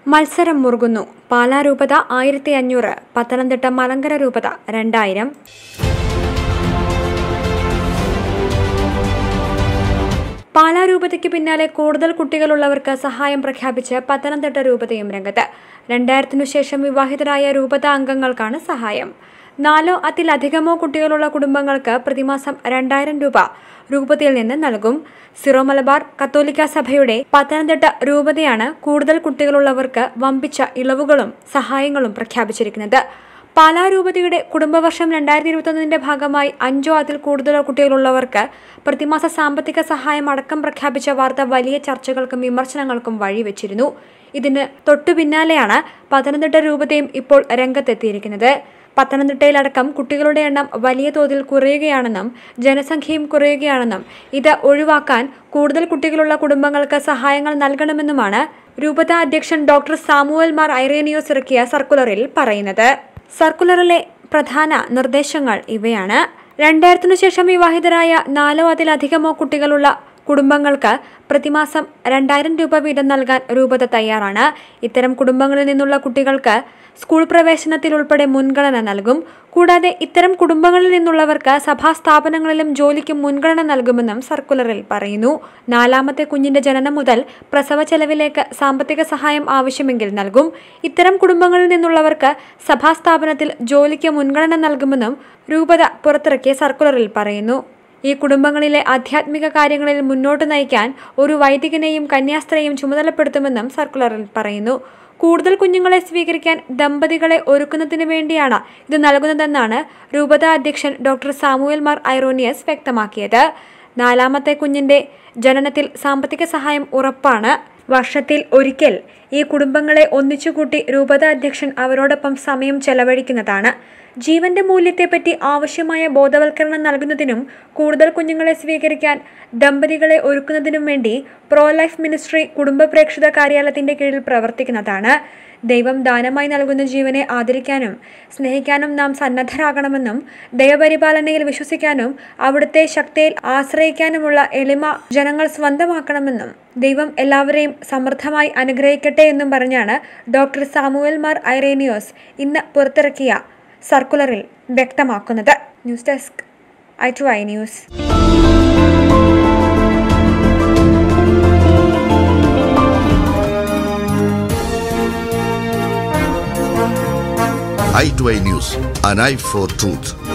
മത്സരം മുറുകുന്നു പാലാ രൂപത ആയിരത്തി അഞ്ഞൂറ് പത്തനംതിട്ട മലങ്കര രൂപത രണ്ടായിരം പാലാ രൂപതയ്ക്ക് പിന്നാലെ കൂടുതൽ കുട്ടികളുള്ളവർക്ക് സഹായം പ്രഖ്യാപിച്ച് പത്തനംതിട്ട രൂപതയും രംഗത്ത് രണ്ടായിരത്തിനു ശേഷം വിവാഹിതരായ രൂപത അംഗങ്ങൾക്കാണ് സഹായം നാലോ അതിലധികമോ കുട്ടികളുള്ള കുടുംബങ്ങൾക്ക് പ്രതിമാസം രണ്ടായിരം രൂപ രൂപതയിൽ നിന്ന് നൽകും സിറോ മലബാർ കത്തോലിക്ക സഭയുടെ പത്തനംതിട്ട രൂപതയാണ് കൂടുതൽ കുട്ടികളുള്ളവർക്ക് വമ്പിച്ച ഇളവുകളും സഹായങ്ങളും പ്രഖ്യാപിച്ചിരിക്കുന്നത് പാലാ രൂപതയുടെ കുടുംബവർഷം രണ്ടായിരത്തി ഇരുപത്തൊന്നിന്റെ ഭാഗമായി അഞ്ചോ അതിൽ കൂടുതലോ കുട്ടികളുള്ളവർക്ക് പ്രതിമാസ സാമ്പത്തിക സഹായം അടക്കം പ്രഖ്യാപിച്ച വാർത്ത വലിയ ചർച്ചകൾക്കും വിമർശനങ്ങൾക്കും വഴിവെച്ചിരുന്നു ഇതിന് തൊട്ടു പിന്നാലെയാണ് പത്തനംതിട്ട രൂപതയും ഇപ്പോൾ രംഗത്തെത്തിയിരിക്കുന്നത് പത്തനംതിട്ടയിലടക്കം കുട്ടികളുടെ എണ്ണം വലിയ തോതിൽ കുറയുകയാണെന്നും ജനസംഖ്യയും കുറയുകയാണെന്നും ഇത് ഒഴിവാക്കാൻ കൂടുതൽ കുട്ടികളുള്ള കുടുംബങ്ങൾക്ക് സഹായങ്ങൾ നൽകണമെന്നുമാണ് രൂപത അധ്യക്ഷൻ ഡോക്ടർ സാമുവൽ മാർ ഐറേനിയോസ് ഇറക്കിയ സർക്കുലറിൽ പറയുന്നത് സർക്കുലറിലെ പ്രധാന നിർദ്ദേശങ്ങൾ ഇവയാണ് രണ്ടായിരത്തിനു ശേഷം വിവാഹിതരായ നാലോ അതിലധികമോ കുട്ടികളുള്ള കുടുംബങ്ങൾക്ക് പ്രതിമാസം രണ്ടായിരം രൂപ വീതം നൽകാൻ രൂപത തയ്യാറാണ് ഇത്തരം കുടുംബങ്ങളിൽ നിന്നുള്ള കുട്ടികൾക്ക് സ്കൂൾ പ്രവേശനത്തിൽ ഉൾപ്പെടെ മുൻഗണന നൽകും കൂടാതെ ഇത്തരം കുടുംബങ്ങളിൽ നിന്നുള്ളവർക്ക് സഭാ സ്ഥാപനങ്ങളിലും ജോലിക്കും മുൻഗണന നൽകുമെന്നും സർക്കുലറിൽ പറയുന്നു നാലാമത്തെ കുഞ്ഞിന്റെ ജനനം മുതൽ പ്രസവ ചെലവിലേക്ക് സാമ്പത്തിക സഹായം ആവശ്യമെങ്കിൽ നൽകും ഇത്തരം കുടുംബങ്ങളിൽ നിന്നുള്ളവർക്ക് സഭാ സ്ഥാപനത്തിൽ ജോലിക്ക് മുൻഗണന നൽകുമെന്നും രൂപത പുറത്തിറക്കിയ സർക്കുലറിൽ പറയുന്നു ഈ കുടുംബങ്ങളിലെ ആധ്യാത്മിക കാര്യങ്ങളിൽ മുന്നോട്ട് നയിക്കാൻ ഒരു വൈദികനെയും കന്യാസ്ത്രീയും ചുമതലപ്പെടുത്തുമെന്നും സർക്കുലറിൽ പറയുന്നു കൂടുതൽ കുഞ്ഞുങ്ങളെ സ്വീകരിക്കാൻ ദമ്പതികളെ ഒരുക്കുന്നതിന് വേണ്ടിയാണ് ഇത് നൽകുന്നതെന്നാണ് രൂപത അധ്യക്ഷൻ ഡോക്ടർ സാമുവൽ മാർ ഐറോനിയസ് വ്യക്തമാക്കിയത് നാലാമത്തെ കുഞ്ഞിന്റെ ജനനത്തിൽ സാമ്പത്തിക സഹായം ഉറപ്പാണ് വർഷത്തിൽ ഒരിക്കൽ ഈ കുടുംബങ്ങളെ ഒന്നിച്ചുകൂട്ടി രൂപത അധ്യക്ഷൻ അവരോടൊപ്പം സമയം ചെലവഴിക്കുന്നതാണ് ജീവന്റെ മൂല്യത്തെപ്പറ്റി ആവശ്യമായ ബോധവൽക്കരണം നൽകുന്നതിനും കൂടുതൽ കുഞ്ഞുങ്ങളെ സ്വീകരിക്കാൻ ദമ്പതികളെ ഒരുക്കുന്നതിനും വേണ്ടി പ്രോ ലൈഫ് മിനിസ്ട്രി കുടുംബ പ്രേക്ഷിത കാര്യാലയത്തിന്റെ കീഴിൽ പ്രവർത്തിക്കുന്നതാണ് ദൈവം ദാനമായി നൽകുന്ന ജീവനെ ആദരിക്കാനും സ്നേഹിക്കാനും നാം സന്നദ്ധരാകണമെന്നും ദൈവപരിപാലനയിൽ വിശ്വസിക്കാനും അവിടുത്തെ ശക്തിയിൽ ആശ്രയിക്കാനുമുള്ള എളിമ ജനങ്ങൾ സ്വന്തമാക്കണമെന്നും ദൈവം എല്ലാവരെയും സമൃദ്ധമായി അനുഗ്രഹിക്കട്ടെ എന്നും പറഞ്ഞാണ് ഡോക്ടർ സാമുവൽ മാർ ഐറേനിയോസ് ഇന്ന് പുറത്തിറക്കിയ സർക്കുലറിൽ വ്യക്തമാക്കുന്നത് news desk I two I news i2i News, an eye for truth.